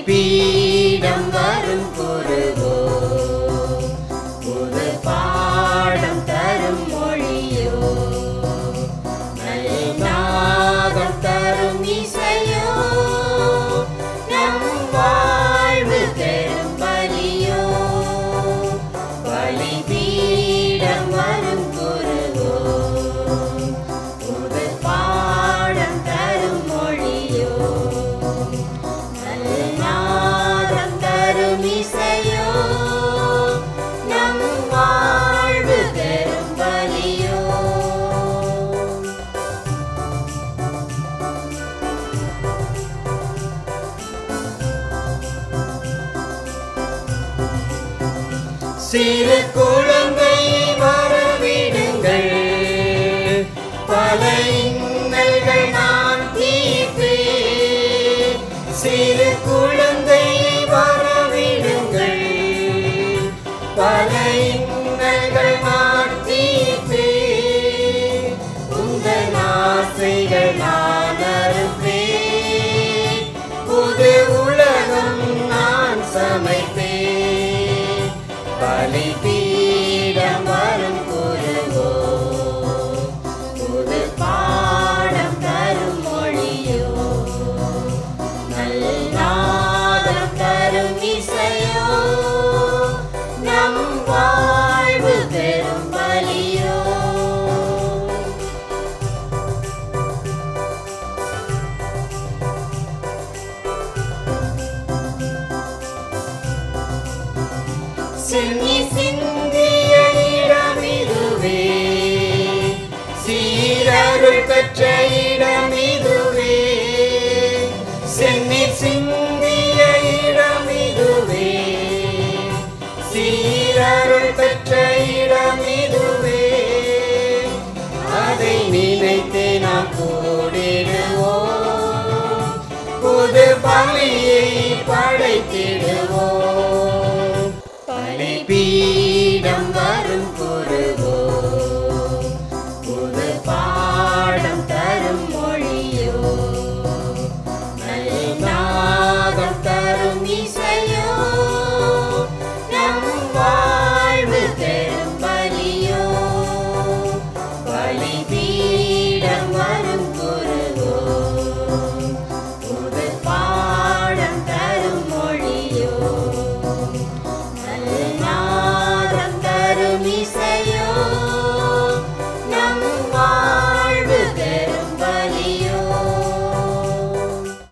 பலிபீடம் வரும் குருவோ புது பாடம் தரும் மொழியோ நாதம் தரும் இசையோ நம் வாழ்வு பெரும் பலியோ பலிபீடம் வரும் குருவோ புது பாடம் தரும் மொழியோ நாதம் தரும் இசையோ நம் வாழ்வு பெரும் பலியோ சிறு குழந்தை வரவிடுங்கள் பல இன்னல்கள் நான் தீர்ப்பேன் சிறு குழந்தை வரவிடுங்கள் பல இன்னல்கள் நான் தீர்ப்பேன் உங்கள் ஆசைகள் நான் அறுப்பேன் புது உலகம் நான் சமைப்பேன் பலிபீடம் வரும் குருவோ புது பாடம் தரும் மொழியோ நல்நாதம் தரும் இசையோ நம் வாழ்வு பெரும் பலியோ சென்னி சிந்திய இடமிதுவே சீரருள் பெற்ற இடமிதுவே சென்னி சிந்திய இடமிதுவே சீரருள் பெற்ற இடமிதுவே அதை நினைத்து நாம் கூடிடுவோம் புது பலியை படைத்திடுவோம்